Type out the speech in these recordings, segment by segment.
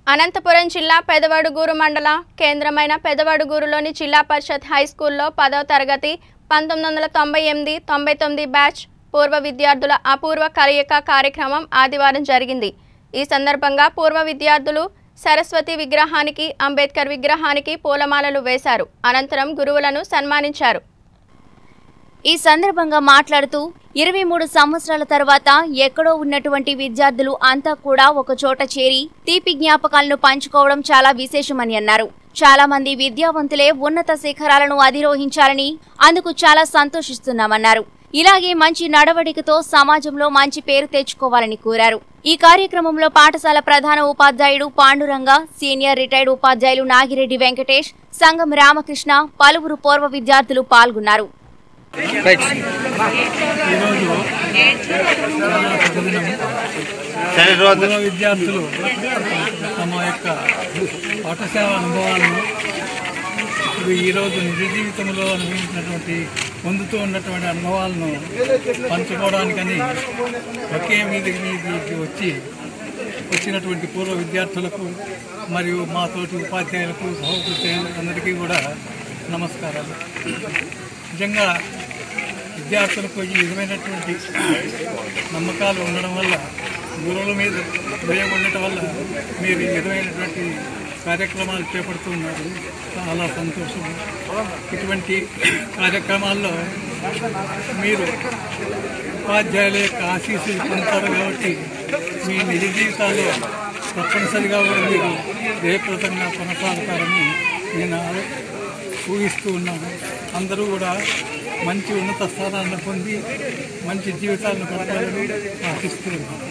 అనంతపురం జిల్లా పెదవడుగూరు మండల కేంద్రమైన పెదవడుగూరులోని జిల్లా పరిషత్ హై స్కూల్లో పదవ తరగతి పంతొమ్మిది వందల తొంభై ఎనిమిది తొంభై తొమ్మిది బ్యాచ్ పూర్వ విద్యార్థుల అపూర్వ కలయిక కార్యక్రమం ఆదివారం జరిగింది ఈ సందర్భంగా పూర్వ విద్యార్థులు సరస్వతి విగ్రహానికి అంబేద్కర్ విగ్రహానికి పూలమాలలు వేశారు అనంతరం గురువులను సన్మానించారు ఈ సందర్భంగా మాట్లాడుతూ ఇరవై మూడు సంవత్సరాల తర్వాత ఎక్కడో ఉన్నటువంటి విద్యార్థులు అంతా కూడా ఒక చోట చేరి తీపి జ్ఞాపకాలను పంచుకోవడం చాలా విశేషమని అన్నారు చాలా మంది విద్యావంతులే ఉన్నత శిఖరాలను అధిరోహించాలని అందుకు చాలా సంతోషిస్తున్నామన్నారు ఇలాగే మంచి నడవడికతో సమాజంలో మంచి పేరు తెచ్చుకోవాలని కోరారు ఈ కార్యక్రమంలో పాఠశాల ప్రధాన ఉపాధ్యాయుడు పాండురంగ సీనియర్ రిటైర్డ్ ఉపాధ్యాయులు నాగిరెడ్డి వెంకటేష్ సంగం రామకృష్ణ పలువురు పూర్వ విద్యార్థులు పాల్గొన్నారు రైట్ ఈరోజు సరే రోజు పూర్వ విద్యార్థులు తమ యొక్క పాఠశాల అనుభవాలను ఇప్పుడు ఈరోజు నిజ జీవితంలో అనుభవించినటువంటి పొందుతూ ఉన్నటువంటి అనుభవాలను పంచుకోవడానికని ఒకే మీదకి మీదకి వచ్చి వచ్చినటువంటి పూర్వ విద్యార్థులకు మరియు మా తోటి ఉపాధ్యాయులకు సహోదరులకు అందరికీ కూడా నమస్కారాలు నిజంగా విద్యార్థులకు ఈ విధమైనటువంటి నమ్మకాలు ఉండడం వల్ల గురువుల మీద భయం ఉండటం వల్ల మీరు ఈ విధమైనటువంటి కార్యక్రమాలు చేపడుతున్నారు చాలా సంతోషం ఇటువంటి కార్యక్రమాల్లో మీరు ఉపాధ్యాయుల యొక్క ఆశీస్సులు పొందుతారు కాబట్టి మీ నిజ జీవితాల్లో తప్పనిసరిగా కూడా మీరు జయప్రదంగా కొనసాగుతారని నేను ఊహిస్తూ ఉన్నాను అందరూ కూడా మంచి ఉన్నత స్థానాలను పొంది మంచి జీవితాలను గడపాలని ఆశిస్తూ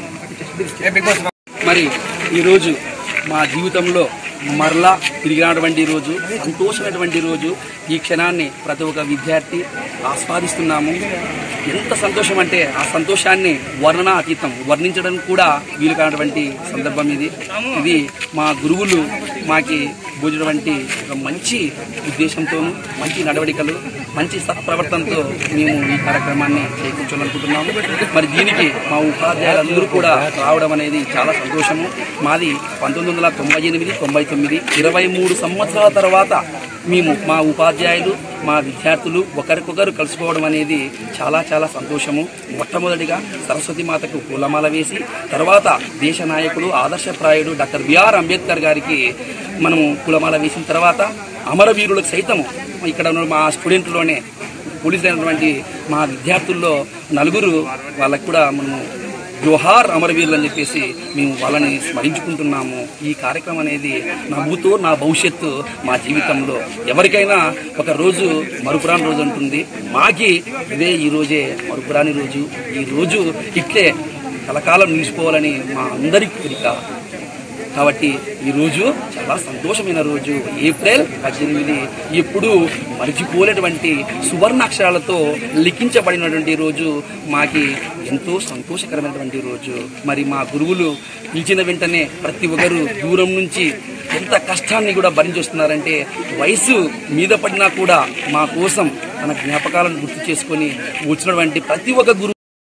ఉన్నాను మరి ఈరోజు మా జీవితంలో మరలా తిరిగినటువంటి రోజు సంతోషమైనటువంటి రోజు ఈ క్షణాన్ని ప్రతి ఒక్క విద్యార్థి ఆస్వాదిస్తున్నాము ఎంత సంతోషం అంటే ఆ సంతోషాన్ని వర్ణనాతీతం వర్ణించడం కూడా వీలు కానటువంటి సందర్భం ఇది ఇది మా గురువులు మాకి బోధినటువంటి ఒక మంచి ఉద్దేశంతోనూ మంచి నడవడికలు మంచి సత్ప్రవర్తనతో మేము ఈ కార్యక్రమాన్ని చేకూర్చాలనుకుంటున్నాము మరి దీనికి మా ఉపాధ్యాయులందరూ కూడా రావడం అనేది చాలా సంతోషము మాది పంతొమ్మిది వందల తొంభై ఎనిమిది తొంభై తొమ్మిది ఇరవై మూడు సంవత్సరాల తర్వాత మేము మా ఉపాధ్యాయులు మా విద్యార్థులు ఒకరికొకరు కలుసుకోవడం అనేది చాలా చాలా సంతోషము మొట్టమొదటిగా సరస్వతి మాతకు పూలమాల వేసి తర్వాత దేశ నాయకుడు ఆదర్శప్రాయుడు డాక్టర్ బిఆర్ అంబేద్కర్ గారికి మనము పూలమాల వేసిన తర్వాత అమరవీరులకు సైతము ఇక్కడ ఉన్న మా స్టూడెంట్లోనే పోలీస్ అయినటువంటి మా విద్యార్థుల్లో నలుగురు వాళ్ళకు కూడా మనము జోహార్ అమరవీరులు అని చెప్పేసి మేము వాళ్ళని స్మరించుకుంటున్నాము ఈ కార్యక్రమం అనేది నవ్వుతూ నా భవిష్యత్తు మా జీవితంలో ఎవరికైనా ఒక రోజు మరుపురాని రోజు ఉంటుంది మాకి ఇదే ఈ రోజే మరుపురాని రోజు ఈ రోజు ఇట్లే కలకాలం నిలిచిపోవాలని మా అందరి కోరిక కాబట్టి ఈ రోజు చాలా సంతోషమైన రోజు ఏప్రిల్ పద్దెనిమిది ఎప్పుడు మరిచిపోలేటువంటి సువర్ణాక్షరాలతో లిఖించబడినటువంటి రోజు మాకి ఎంతో సంతోషకరమైనటువంటి రోజు మరి మా గురువులు పిలిచిన వెంటనే ప్రతి ఒక్కరు దూరం నుంచి ఎంత కష్టాన్ని కూడా భరించి వస్తున్నారంటే వయసు మీద పడినా కూడా మా కోసం తన జ్ఞాపకాలను గుర్తు చేసుకొని వచ్చినటువంటి ప్రతి ఒక్క గురువు